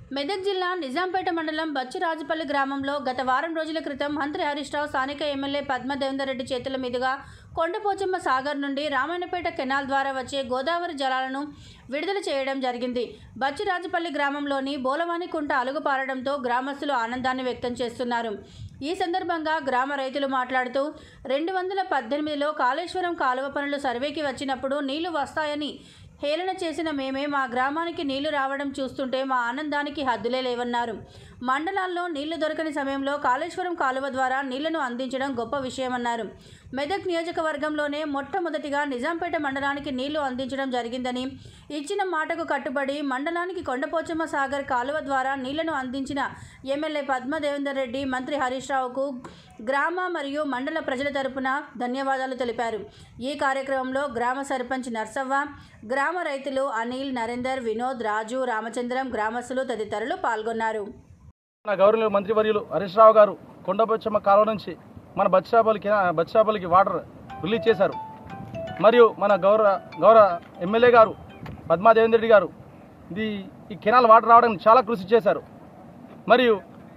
మెదక్ జిల్లా నిజాంపేట మండలం బచ్చిరాజుపల్లి గ్రామంలో గత వారం రోజుల క్రితం మంత్రి హరీష్ రావు స్థానిక ఎమ్మెల్యే పద్మ దేవేందర్ రెడ్డి చేతుల మీదుగా కొండపోచమ్మ సాగర్ నుండి రామాయణపేట కెనాల్ ద్వారా వచ్చే గోదావరి జలాలను విడుదల చేయడం జరిగింది బచ్చిరాజుపల్లి గ్రామంలోని బోలవాని కుంట అలుగు పారడంతో గ్రామస్తులు ఆనందాన్ని వ్యక్తం చేస్తున్నారు ఈ సందర్భంగా గ్రామ రైతులు మాట్లాడుతూ రెండు వందల పద్దెనిమిదిలో కాళేశ్వరం కాలువ పనులు సర్వేకి వచ్చినప్పుడు నీళ్లు వస్తాయని హేళన చేసిన మేమే మా గ్రామానికి నీళ్లు రావడం చూస్తుంటే మా ఆనందానికి హద్దులే లేవన్నారు మండలాల్లో నీళ్లు దొరకని సమయంలో కాళేశ్వరం కాలువ ద్వారా నీళ్లను అందించడం గొప్ప విషయమన్నారు మెదక్ నియోజకవర్గంలోనే మొట్టమొదటిగా నిజాంపేట మండలానికి నీళ్లు అందించడం జరిగిందని ఇచ్చిన మాటకు కట్టుబడి మండలానికి కొండపోచమ్మ సాగర్ కాలువ ద్వారా నీళ్లను అందించిన ఎమ్మెల్యే పద్మదేవేందర్ రెడ్డి మంత్రి హరీష్ రావుకు గ్రామ మరియు మండల ప్రజల తరపున ధన్యవాదాలు తెలిపారు ఈ కార్యక్రమంలో గ్రామ సర్పంచ్ నర్సవ్వ గ్రామ రైతులు అనిల్ నరేందర్ వినోద్ రాజు రామచంద్రం గ్రామస్తులు తదితరులు పాల్గొన్నారు మన గౌరవ మంత్రివర్యులు హరీష్ రావు గారు కొండపచ్చమ్మ కాలువ నుంచి మన బచ్చాపల్లికి బచ్చాపల్లికి వాటర్ రిలీజ్ చేశారు మరియు మన గౌరవ గౌరవ ఎమ్మెల్యే గారు పద్మాదేవేంద్ర రెడ్డి గారు ఇది ఈ కెనాల్ వాటర్ రావడానికి చాలా కృషి చేశారు మరియు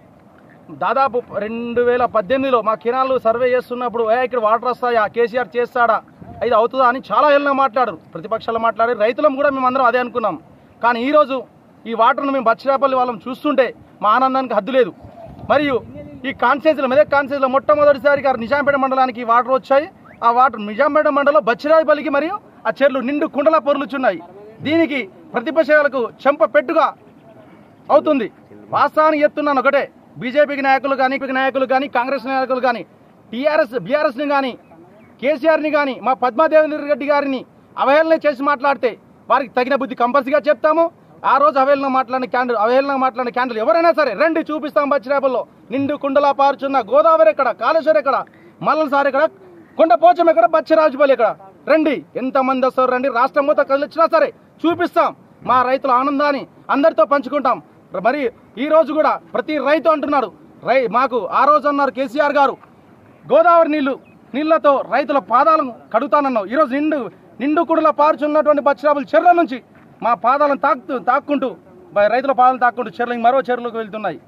దాదాపు రెండు వేల పద్దెనిమిదిలో మా కెనాల్ సర్వే చేస్తున్నప్పుడు ఏ ఇక్కడ వాటర్ వస్తాయా కేసీఆర్ చేస్తాడా ఇది అవుతుందా అని చాలా ఏళ్ళగా మాట్లాడారు ప్రతిపక్షాలు మాట్లాడి రైతులం కూడా మేము అందరం అదే అనుకున్నాం కానీ ఈరోజు ఈ వాటర్ను మేము బచ్చిరాపల్లి వాళ్ళం చూస్తుంటే మా ఆనందానికి హద్దు లేదు మరియు ఈ కాన్స్టెన్సీలో మెదక్ కాన్స్టెన్సీలో మొట్టమొదటిసారిగా నిజాంపేట మండలానికి వాటర్ వచ్చాయి ఆ వాటర్ నిజాంపేట మండలం బచ్చిరాపల్లికి మరియు ఆ చెర్లు నిండు కుండల పొరులుచున్నాయి దీనికి ప్రతిపక్షాలకు చెంప పెట్టుగా అవుతుంది వాస్తవానికి చెప్తున్నాను ఒకటే బీజేపీకి నాయకులు కానీ నాయకులు కానీ కాంగ్రెస్ నాయకులు కానీ టీఆర్ఎస్ బీఆర్ఎస్ని కానీ కేసీఆర్ని కానీ మా పద్మాదేవేంద్ర రెడ్డి గారిని అవహేళన చేసి మాట్లాడితే వారికి తగిన బుద్ధి కంపల్సరీగా చెప్తాము ఆ రోజు అవహేళన మాట్లాడిన క్యాండిల్ అవహేళన మాట్లాడిన క్యాండిల్ ఎవరైనా సరే రండి చూపిస్తాం బచ్చిరేపల్లో నిండు కుండలా పారుచున్న గోదావరి ఎక్కడ కాళేశ్వరం ఎక్కడ మల్లసారి ఎక్కడ కొండ పోచం ఎక్కడ బచ్చిరాజుపల్లి ఎక్కడ రండి ఎంతమంది వస్తారు రండి రాష్ట్రం మొత్తం కలిసినా సరే చూపిస్తాం మా రైతుల ఆనందాన్ని అందరితో పంచుకుంటాం మరి ఈ రోజు కూడా ప్రతి రైతు అంటున్నాడు రై మాకు ఆ రోజు అన్నారు కేసీఆర్ గారు గోదావరి నీళ్లు నీళ్లతో రైతుల పాదాలను కడుగుతానన్నావు ఈరోజు నిండు నిండు కుడుల పారుచున్నటువంటి పచ్చిరాపుల చెర్ల నుంచి మా పాదాలను తాకుతూ తాక్కుంటూ బ- రైతుల పాదాలను తాక్కుంటూ చెర్ల మరో చెర్లకు వెళ్తున్నాయి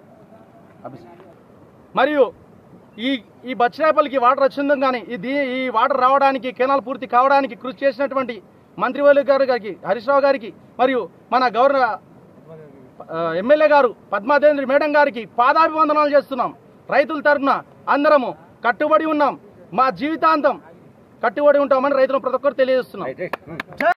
మరియు ఈ ఈ బచ్చిరాపల్లికి వాటర్ వచ్చింది కానీ ఇది ఈ వాటర్ రావడానికి కెనాల్ పూర్తి కావడానికి కృషి చేసినటువంటి మంత్రివర్యులు గారు గారికి హరీష్ రావు గారికి మరియు మన గవర్నర్ ఆ, ఎమ్మెల్యే గారు పద్మాదేంద్ర మేడం గారికి పాదాభివందనాలు చేస్తున్నాం రైతుల తరఫున అందరము కట్టుబడి ఉన్నాం మా జీవితాంతం కట్టుబడి ఉంటామని రైతులు ప్రతి ఒక్కరు తెలియజేస్తున్నాం